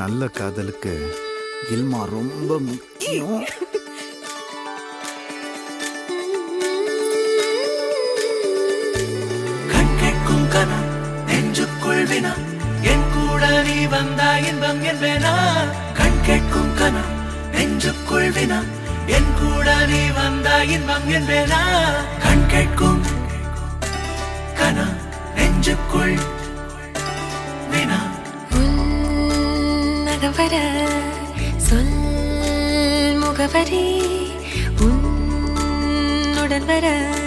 நல்ல காதலுக்கு கில்மா ரொம்ப முக்கியம் கண் கேட்கும் கனா நெஞ்சுக்குள் வினா என் கூட நீ வந்தா இன்பம் என்பேனா கண் கேட்கும் கனா நெஞ்சுக்குள் வினா என் கூட நீ வந்தா இன்பம் என்பேனா கண் கேட்கும் கனா நெஞ்சுக்குள் வினா உன்னகவர சொல் முகவரி உன்னுடன் வர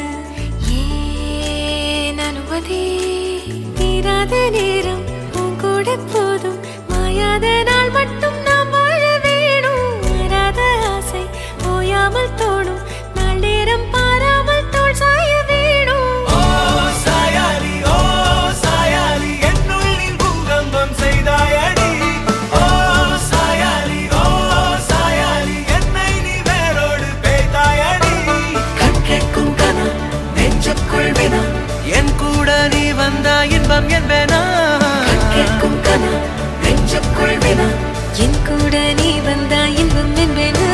ஏன் அனுமதி தீராத நேரம் உன் கூட போதும் மாயாத நாள் மட்டும் நாம் வாழ வேணும் மாறாத ஆசை ஓயாமல் தோணும் நாள் நேரம் பாராமல் தோல் சாய வேணும் ஓ சாயாலி ஓ சாயாலி என்னுள்ளில் பூகம்பம் செய்தாயடி ஓ சாயாலி ஓ சாயாலி என்னை நீ வேரோடு பேய்த்தாயடி கண் கேட்கும் கனா நெஞ்சுக்குள் வினா என் கூட நீ வந்தா இன்பம் என்பேனா கண் கேட்கும் கனா நெஞ்சுக்குள் வினா என் கூட நீ வந்தா இன்பம் என்பேனா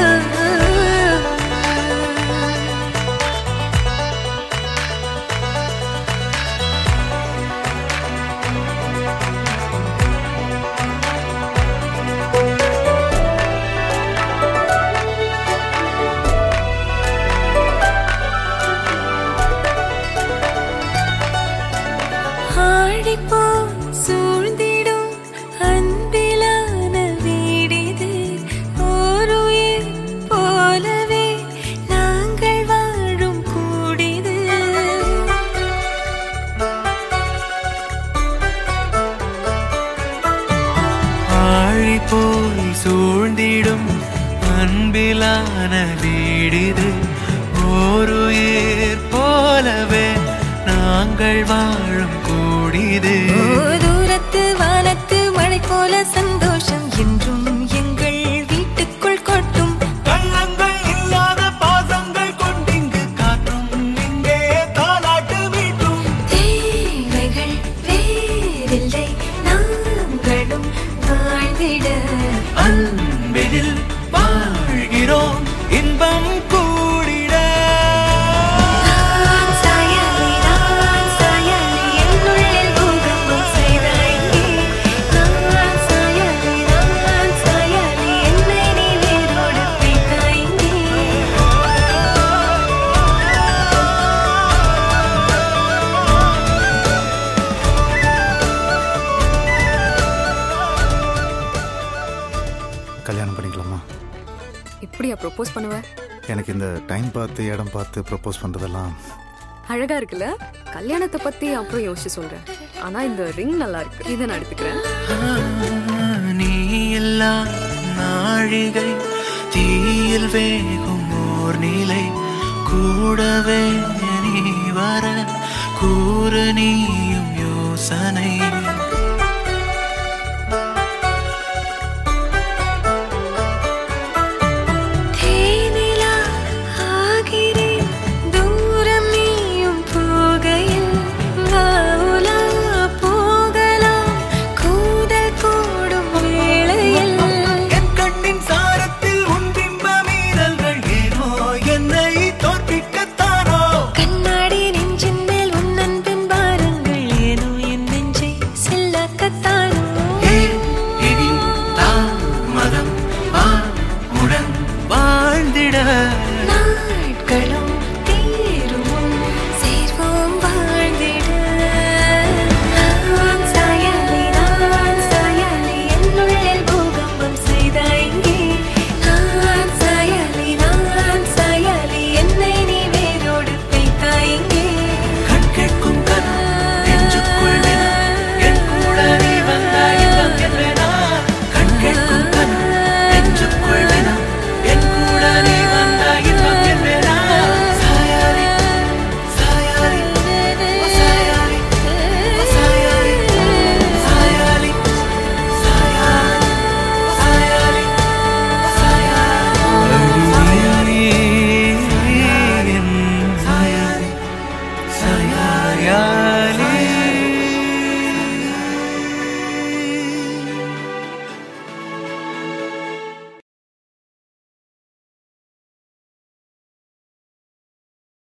ஆடிப்போ சூழ்ந்திடும் அன்பிலான வீடிது ஓருயிர் போலவே நாங்கள் வாழும் கூடிது ஆழி போய் சூழ்ந்திடும் அன்பிலான வீடிது ஓருயிர் போலவே நாங்கள் வாழும் கூடிது ஓ தூரத்து வானத்து மழை போல சந்தோஷம் என்றும் எங்கள் வீட்டுக்குள் கொட்டும் கள்ளங்கள் இல்லாத பாசங்கள் கொண்டிங்கு காற்றும் இங்கே தாலாட்டு மீட்டும் தேவைகள் வேறில்லை நாங்களும் வாழ்ந்திட அன்பினில் வாழ்கிறோம் இன்பம் கூடிட நான் சாயலி நான் சாயலி என்னுள்ளில் பூகம்பம் செய்தாய் நீ. நான் சாயலி நான் சாயலி என்னை நீ வேரோடு பிடித்தாய் நீ. கல்யாணம் பண்ணிக்கலாமா இப்படியா ப்ரொபோஸ் பண்ணுவ எனக்கு இந்த டைம் பார்த்து இடம் பார்த்து ப்ரப்போஸ் பண்ணுறதெல்லாம் அழகா இருக்குல்ல கல்யாணத்தை பத்தி அப்புறம் யோசிச்சு சொல்றேன் ஆனா இந்த ரிங் நல்லா இருக்கு இதை நான் எடுத்துக்கிறேன் நீ எல்லா நாழிகை தீயில் வேகும் ஓர் நிலை கூடவே நீ வர கூறு நீயும் யோசனை